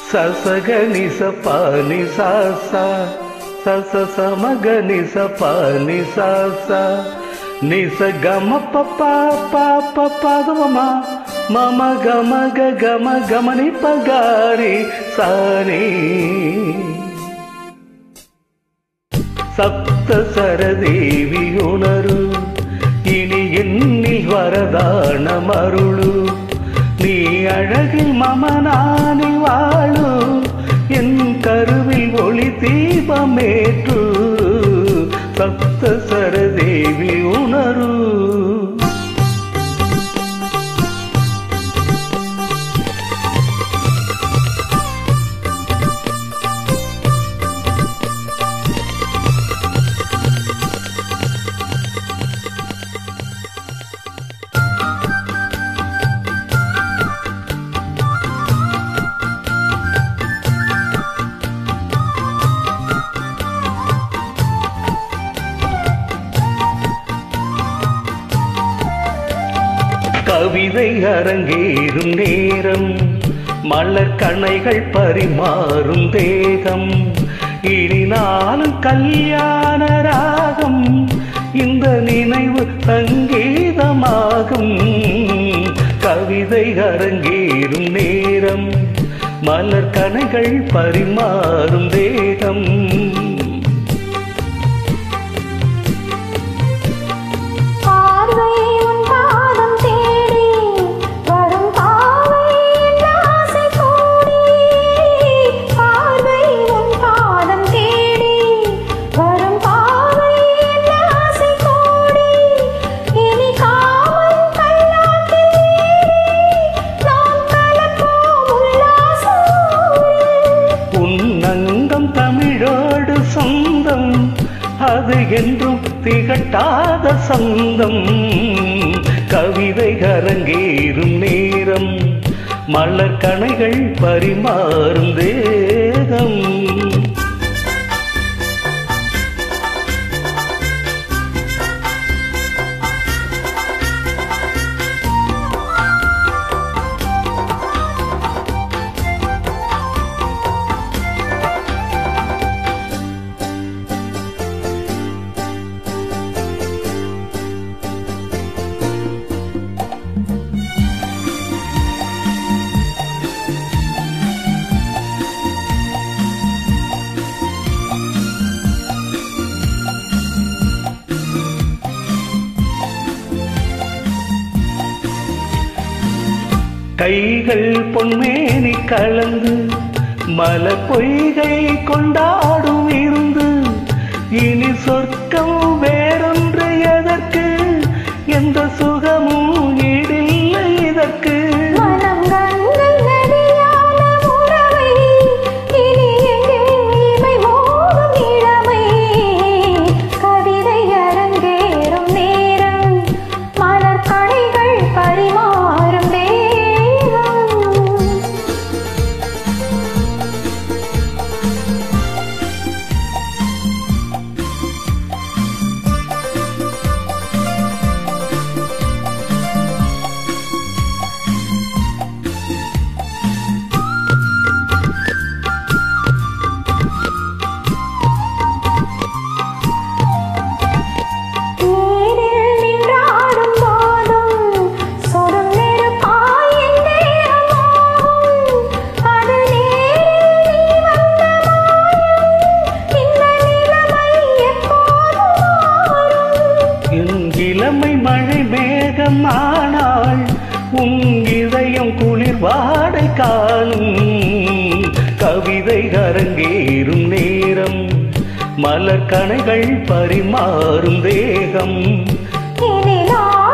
சசக நிச பானி சாசா சச சமக நிச பானி சாசா நிச கம பப்பா பாப்ப பகவமா மம கம க கம கமனி பகாரி சானி சப்த சரதேவி உணரு இனி எண்ணில் வரதான மருளு நீ அழகில் மமனானி வாழு என் கருவில் ஒளி தீபமேற்று சப்த சரதேவி உணரு கவிதை அரங்கேறும் நேரம் மலர் கணைகள் பரிமாறும் தேகம் இனி நாளும் கல்யாண ராகம் இந்த நினைவு சங்கீதமாகும் கவிதை அரங்கேறும் நேரம் மலர் கணைகள் பரிமாறும் தேகம் பார்வை உன் பாதம் தேடி வரும் பாவை என் ஆசை கூடி பார்வை உன் பாதம் தேடி வரும் பாவை என் ஆசை கூடி இனி காமன் கல்லாக்கில் நாம் கலப்போம் உல்லாசம் உன்னங்கம் தமிழோடு சொந்தம் அது என்றும் திகட்டாத சொந்தம் கவிதை அரங்கேறும் நேரம் மலர் கணைகள் பரிமாறும் தேகம் கைகள் பொன்மேனி கலந்து மலர் பொய்கை கொண்டாடும் இருந்து இனி சொர்க்கம் வேறொன்று எதற்கு எந்த சுகமும் ஈடில்லை இதற்கு மனம் கங்கை நதியான உறவை இனி எங்கும் இமை மோதும் இளமை கவிதை அரங்கேறும் நேரம் மலர் கணைகள் பரிமாறும் தேகம் நீரில் நின்றாடும் போதும் சொடும் நெருப்பாய் என் தேகமாகும். அது நேரில் நீ வந்த மாயம். இந்த நிலைமை எப்போது மாறும்? என் இளமை மழை மேகம் ஆனாள் உன் இதயம் குளிர் வாடை காணும் கவிதை அரங்கேறும் நேரம் மலர் கணைகள் பரிமாறும் தேகம் இனி நான்